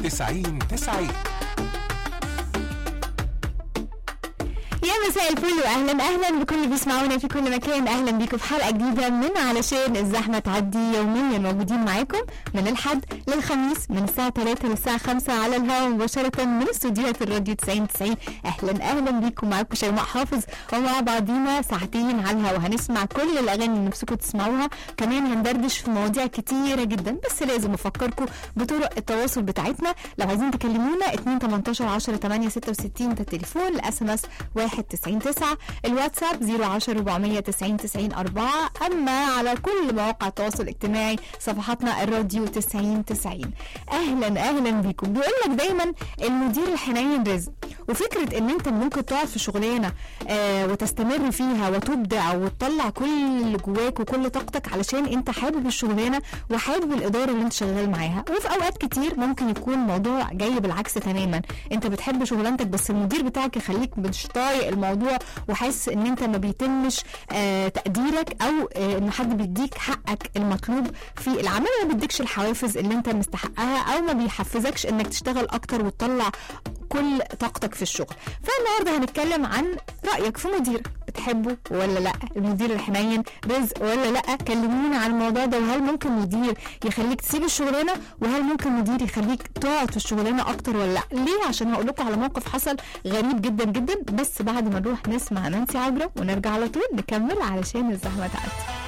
90 90 يا مساء الفل واهلا اهلا بكل اللي بيسمعونا في كل مكان اهلا بيكم في حلقه جديده من علشان الزحمه تعدي يوميا موجودين معاكم من الحد للخميس من الساعه 3 للساعه 5 على الهواء مباشره من استوديوهات الراديو 90 90 اهلا اهلا بيكم معاكم شيماء حافظ ومع بعضينا ساعتين على الهواء هنسمع كل الاغاني اللي نفسكم تسمعوها كمان هندردش في مواضيع كتيره جدا بس لازم افكركم بطرق التواصل بتاعتنا لو عايزين تكلمونا 2 18 10 8 66 ده التليفون الاس ام اس 1 90 9 الواتساب 010 490 90 4 اما على كل مواقع التواصل الاجتماعي صفحاتنا الراديو 90 90 اهلا اهلا بيكم بيقول لك دايما المدير الحنين رزق وفكره ان انت ممكن تقعد في شغلانه آه وتستمر فيها وتبدع وتطلع كل اللي جواك وكل طاقتك علشان انت حابب الشغلانه وحابب الاداره اللي انت شغال معاها وفي اوقات كتير ممكن يكون الموضوع جاي بالعكس تماما انت بتحب شغلانتك بس المدير بتاعك يخليك مش طايق الموضوع وحاسس ان انت ما بيتمش آه تقديرك او آه ان حد بيديك حقك المطلوب في العمل ما بيديكش الحوافز اللي انت مستحقها او ما بيحفزكش انك تشتغل اكتر وتطلع كل طاقتك في الشغل فالنهارده هنتكلم عن رايك في مديرك بتحبه ولا لا المدير الحنين رزق ولا لا كلمونا عن الموضوع ده وهل ممكن مدير يخليك تسيب الشغلانه وهل ممكن مدير يخليك تقعد في الشغلانه اكتر ولا لا ليه عشان هقول لكم على موقف حصل غريب جدا جدا بس بعد ما نروح نسمع نانسي عجرم ونرجع على طول نكمل علشان الزحمه تعدي